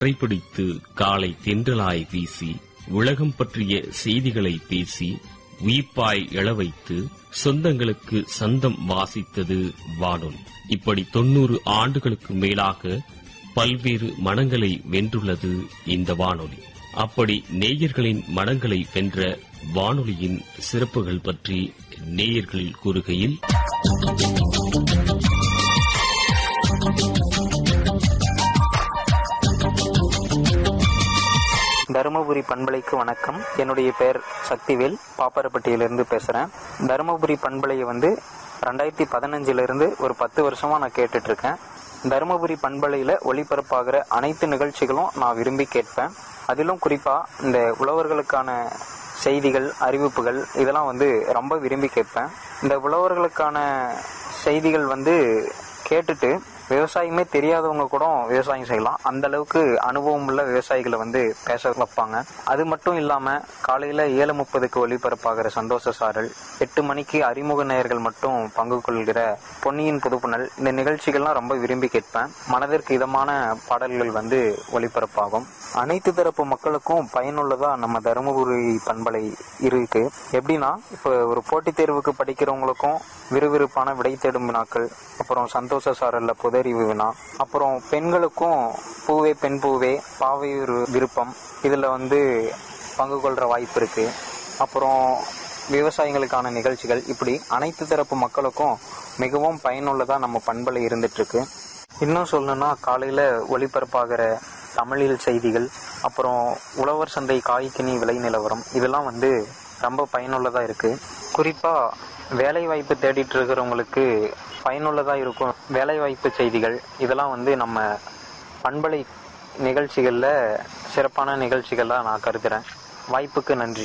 பிடித்து காலை தென்றலாய் வீசி உலகம் பற்றிய செய்திகளை பேசி உயிர்ப்பாய் எழவைத்து சொந்தங்களுக்கு சந்தம் வாசித்தது வானொலி இப்படி தொன்னூறு ஆண்டுகளுக்கு மேலாக பல்வேறு மனங்களை வென்றுள்ளது இந்த வானொலி அப்படி நேயர்களின் மனங்களை வென்ற வானொலியின் சிறப்புகள் பற்றி நேயர்கள் கூறுகையில் தருமபுரி பண்பலைக்கு வணக்கம் என்னுடைய பெயர் சக்திவேல் பாப்பரப்பட்டியிலிருந்து பேசுகிறேன் தருமபுரி பண்பலையை வந்து ரெண்டாயிரத்தி பதினஞ்சிலிருந்து ஒரு பத்து வருஷமா நான் கேட்டுட்டு இருக்கேன் தருமபுரி பண்பலையில் ஒளிபரப்பாகிற அனைத்து நிகழ்ச்சிகளும் நான் விரும்பி கேட்பேன் அதிலும் குறிப்பாக இந்த உழவர்களுக்கான செய்திகள் அறிவிப்புகள் இதெல்லாம் வந்து ரொம்ப விரும்பி கேட்பேன் இந்த உழவர்களுக்கான செய்திகள் வந்து கேட்டுட்டு விவசாயமே தெரியாதவங்க கூட விவசாயம் செய்யலாம் அந்த அளவுக்கு அனுபவம் உள்ள விவசாயிகளை வந்து பேச வைப்பாங்க அது மட்டும் இல்லாம காலையில ஏழு முப்பதுக்கு ஒளிபரப்பாகிற சந்தோஷ சாரல் எட்டு மணிக்கு அறிமுக நேயர்கள் மட்டும் பங்கு கொள்கிற பொன்னியின் புதுப்புணல் இந்த நிகழ்ச்சிகள்லாம் ரொம்ப விரும்பி கேட்பேன் மனதிற்கு இதமான பாடல்கள் வந்து ஒளிபரப்பாகும் அனைத்து தரப்பு மக்களுக்கும் பயனுள்ளதா நம்ம தருமபுரி பண்பலை இருக்கு எப்படின்னா இப்போ ஒரு போட்டித் தேர்வுக்கு படிக்கிறவங்களுக்கும் விறுவிறுப்பான விடை தேடும் வினாக்கள் அப்புறம் சந்தோஷ சாரல்ல புதறிவு வினா அப்புறம் பெண்களுக்கும் பூவே பெண் பூவே பாவை ஒரு விருப்பம் இதுல வந்து பங்கு கொள்ற வாய்ப்பு இருக்கு அப்புறம் விவசாயிகளுக்கான நிகழ்ச்சிகள் இப்படி அனைத்து தரப்பு மக்களுக்கும் மிகவும் பயனுள்ளதா நம்ம பண்பலை இருந்துட்டு இருக்கு இன்னும் சொல்லணும்னா காலையில ஒளிபரப்பாகிற தமிழில் செய்திகள் அப்புறம் உழவர் சந்தை காய்கனி விலை நிலவரம் இதெல்லாம் வந்து ரொம்ப பயனுள்ளதா இருக்கு குறிப்பா வேலை வாய்ப்பு தேடிட்டு இருக்கிறவங்களுக்கு பயனுள்ளதா இருக்கும் வேலை வாய்ப்பு செய்திகள் இதெல்லாம் வந்து நம்ம பண்பலை நிகழ்ச்சிகள்ல சிறப்பான நிகழ்ச்சிகளா நான் கருதுறேன் வாய்ப்புக்கு நன்றி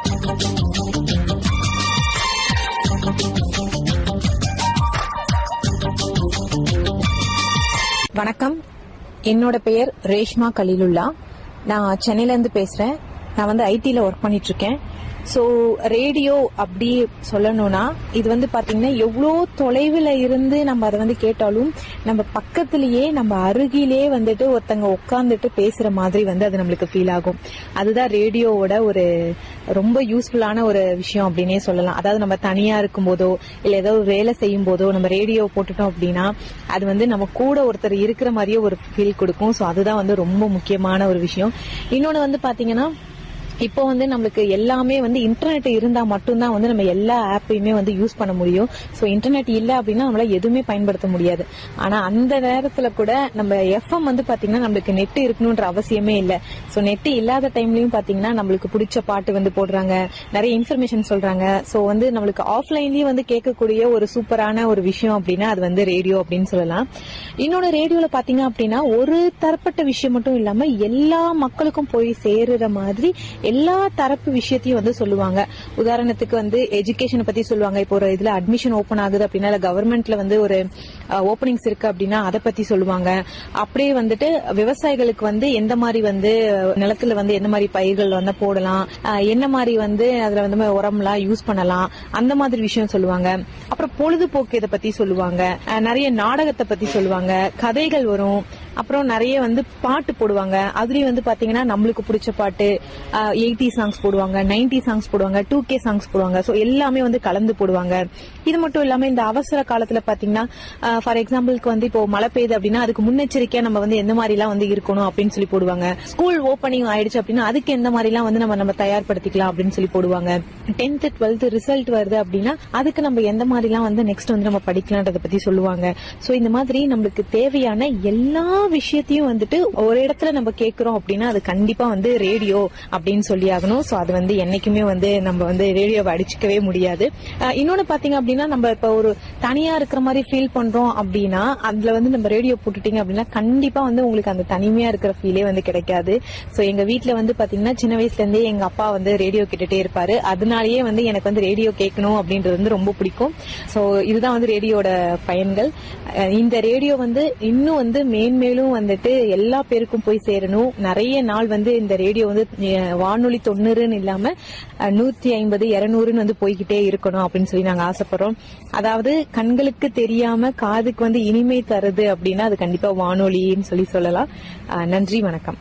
வணக்கம் என்னோட பெயர் ரேஷ்மா கலீலுல்லா நான் சென்னையில இருந்து பேசுறேன் நான் வந்து ஐடில ஒர்க் பண்ணிட்டு இருக்கேன் ஸோ ரேடியோ அப்படி சொல்லணும்னா இது வந்து பாத்தீங்கன்னா எவ்வளோ தொலைவில் இருந்து நம்ம அதை வந்து கேட்டாலும் நம்ம பக்கத்திலேயே நம்ம அருகிலே வந்துட்டு ஒருத்தங்க உட்காந்துட்டு பேசுற மாதிரி வந்து அது நம்மளுக்கு ஃபீல் ஆகும் அதுதான் ரேடியோவோட ஒரு ரொம்ப யூஸ்ஃபுல்லான ஒரு விஷயம் அப்படின்னே சொல்லலாம் அதாவது நம்ம தனியா இருக்கும் போதோ இல்ல ஏதோ ஒரு வேலை செய்யும் போதோ நம்ம ரேடியோ போட்டுட்டோம் அப்படின்னா அது வந்து நம்ம கூட ஒருத்தர் இருக்கிற மாதிரியே ஒரு ஃபீல் கொடுக்கும் ஸோ அதுதான் வந்து ரொம்ப முக்கியமான ஒரு விஷயம் இன்னொன்னு வந்து பாத்தீங்கன்னா இப்போ வந்து நம்மளுக்கு எல்லாமே வந்து இன்டர்நெட் இருந்தா மட்டும்தான் வந்து நம்ம எல்லா ஆப்பையுமே வந்து யூஸ் பண்ண முடியும் ஸோ இன்டர்நெட் இல்லை அப்படின்னா நம்மளால எதுவுமே பயன்படுத்த முடியாது ஆனா அந்த நேரத்துல கூட நம்ம எஃப்எம் வந்து பாத்தீங்கன்னா நம்மளுக்கு நெட் இருக்கணும்ன்ற அவசியமே இல்லை ஸோ நெட் இல்லாத டைம்லயும் பாத்தீங்கன்னா நம்மளுக்கு பிடிச்ச பாட்டு வந்து போடுறாங்க நிறைய இன்ஃபர்மேஷன் சொல்றாங்க ஸோ வந்து நம்மளுக்கு ஆஃப்லைன்லயும் வந்து கேட்கக்கூடிய ஒரு சூப்பரான ஒரு விஷயம் அப்படின்னா அது வந்து ரேடியோ அப்படின்னு சொல்லலாம் இன்னொன்னு ரேடியோல பாத்தீங்க அப்படின்னா ஒரு தரப்பட்ட விஷயம் மட்டும் இல்லாம எல்லா மக்களுக்கும் போய் சேருற மாதிரி எல்லா தரப்பு விஷயத்தையும் வந்து சொல்லுவாங்க உதாரணத்துக்கு வந்து எஜுகேஷனை பத்தி சொல்லுவாங்க இப்போ ஒரு இதுல அட்மிஷன் ஓபன் ஆகுது அப்படின்னா இல்ல கவர்மெண்ட்ல வந்து ஒரு ஓப்பனிங்ஸ் இருக்கு அப்படின்னா அதை பத்தி சொல்லுவாங்க அப்படியே வந்துட்டு விவசாயிகளுக்கு வந்து எந்த மாதிரி வந்து நிலத்துல வந்து எந்த மாதிரி பயிர்கள் வந்து போடலாம் அஹ் என்ன மாதிரி வந்து அதுல வந்து உரம்லாம் யூஸ் பண்ணலாம் அந்த மாதிரி விஷயம் சொல்லுவாங்க அப்புறம் பொழுதுபோக்கு இதை பத்தி சொல்லுவாங்க அஹ் நிறைய நாடகத்தை பத்தி சொல்லுவாங்க கதைகள் வரும் அப்புறம் நிறைய வந்து பாட்டு போடுவாங்க அதுலயும் வந்து பாத்தீங்கன்னா நம்மளுக்கு பிடிச்ச பாட்டு எயிட்டி சாங்ஸ் போடுவாங்க நைன்டி சாங்ஸ் போடுவாங்க டூ கே சாங்ஸ் போடுவாங்க ஸோ எல்லாமே வந்து கலந்து போடுவாங்க இது மட்டும் இல்லாம இந்த அவசர காலத்துல பாத்தீங்கன்னா ஃபார் எக்ஸாம்பிளுக்கு வந்து இப்போ மழை பெய்யுது அப்படின்னா அதுக்கு முன்னெச்சரிக்கையா நம்ம வந்து எந்த மாதிரி எல்லாம் வந்து இருக்கணும் அப்படின்னு சொல்லி போடுவாங்க ஸ்கூல் ஓப்பனிங் ஆயிடுச்சு அப்படின்னா அதுக்கு எந்த மாதிரி எல்லாம் வந்து நம்ம நம்ம தயார்படுத்திக்கலாம் அப்படின்னு சொல்லி போடுவாங்க டென்த் டுவெல்த் ரிசல்ட் வருது அப்படின்னா அதுக்கு நம்ம எந்த மாதிரி எல்லாம் வந்து நெக்ஸ்ட் வந்து நம்ம படிக்கலான்றத பத்தி சொல்லுவாங்க சோ இந்த மாதிரி நம்மளுக்கு தேவையான எல்லா விஷயத்தையும் வந்துட்டு ஒரு இடத்துல நம்ம கேட்கிறோம் அப்படின்னா அது கண்டிப்பா வந்து ரேடியோ அப்படின்னு சொல்லி ஆகணும் சோ அது வந்து என்னைக்குமே வந்து நம்ம வந்து ரேடியோவை அடிச்சுக்கவே முடியாது அஹ் இன்னொன்னு பாத்தீங்க அப்படின்னா நம்ம இப்ப ஒரு தனியா இருக்கிற மாதிரி ஃபீல் பண்றோம் அப்படின்னா அதுல வந்து நம்ம ரேடியோ போட்டுட்டீங்க அப்படின்னா கண்டிப்பா வந்து உங்களுக்கு அந்த தனிமையா இருக்கிற ஃபீலே வந்து கிடைக்காது சோ எங்க வீட்ல வந்து பாத்தீங்கன்னா சின்ன வயசுல இருந்தே எங்க அப்பா வந்து ரேடியோ கேட்டுட்டே இருப்பாரு அதனாலயே வந்து எனக்கு வந்து ரேடியோ கேட்கணும் அப்படின்றது வந்து ரொம்ப பிடிக்கும் சோ இதுதான் வந்து ரேடியோட பயன்கள் அஹ் இந்த ரேடியோ வந்து இன்னும் வந்து மேன்மேலும் வந்துட்டு எல்லா பேருக்கும் போய் சேரணும் நிறைய நாள் வந்து இந்த ரேடியோ வந்து அஹ் வானொலி தொண்ணூறுன்னு இல்லாம அஹ் நூத்தி ஐம்பது இருநூறுன்னு வந்து போய்கிட்டே இருக்கணும் அப்படின்னு சொல்லி நாங்க ஆசைப்படுறோம் அதாவது கண்களுக்கு தெரியாம காதுக்கு வந்து இனிமை தருது அப்படின்னா அது கண்டிப்பா வானொலின்னு சொல்லி சொல்லலாம் அஹ் நன்றி வணக்கம்